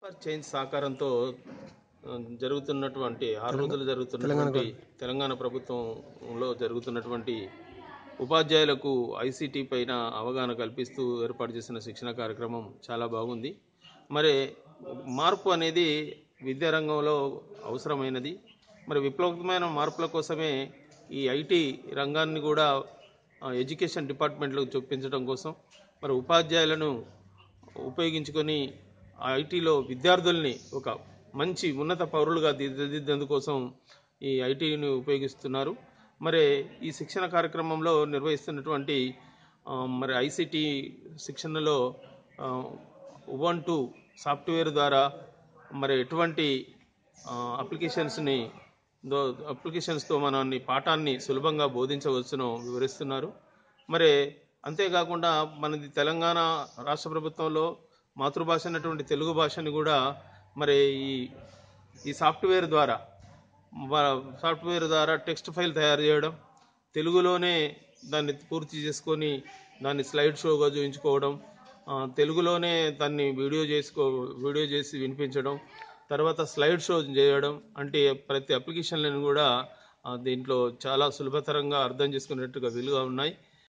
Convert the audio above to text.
for change సహకారంతో ఆ, జరుగుతున్నటువంటి ఆరు రోజులు జరుగుతున్నటువంటి తెలంగాణ ప్రభుత్వంలో జరుగుతున్నటువంటి ఉపాధ్యాయులకు ఐసీటీ పైన అవగాహన కల్పిస్తూ ఏర్పాటు చేసిన శిక్షణ కార్యక్రమం చాలా బాగుంది మరి మార్పు అనేది విద్యారంగంలో అవసరమైనది మరి విప్లవమైన మార్పుల కోసమే ఈ ఐటీ రంగాన్ని కూడా ఆ, ఎడ్యుకేషన్ డిపార్ట్మెంట్లకు చొప్పించడం కోసం మరి ఉపాధ్యాయులను ఉపయోగించుకొని ఆ ఐటీలో విద్యార్థుల్ని ఒక మంచి ఉన్నత పౌరులుగా తీర్చిదిద్దేందుకోసం ఈ ఐటీని ఉపయోగిస్తున్నారు మరి ఈ శిక్షణ కార్యక్రమంలో నిర్వహిస్తున్నటువంటి ఆ, మరి ఐసిటి శిక్షణలో వన్ టూ సాఫ్ట్వేర్ ద్వారా మరి ఎటువంటి అప్లికేషన్స్ని దో అప్లికేషన్స్తో మనల్ని పాఠాన్ని సులభంగా బోధించవచ్చునో వివరిస్తున్నారు మరి అంతేకాకుండా మనది తెలంగాణ రాష్ట్ర ప్రభుత్వంలో మాతృభాష అయినటువంటి తెలుగు భాషని కూడా మరి ఈ ఈ సాఫ్ట్వేర్ ద్వారా వ- సాఫ్ట్వేర్ ద్వారా టెక్స్ట్ ఫైల్ తయారు చేయడం తెలుగులోనే దాన్ని పూర్తి చేసుకొని దాన్ని స్లైడ్ షోగా చూపించుకోవడం ఆ, తెలుగులోనే దాన్ని వీడియో చేసుకో వీడియో చేసి వినిపించడం తర్వాత స్లైడ్ షో చేయడం అంటే ప్రతి అప్లికేషన్లను కూడా ఆ, దీంట్లో చాలా సులభతరంగా అర్థం చేసుకునేట్టుగా వీలుగా ఉన్నాయి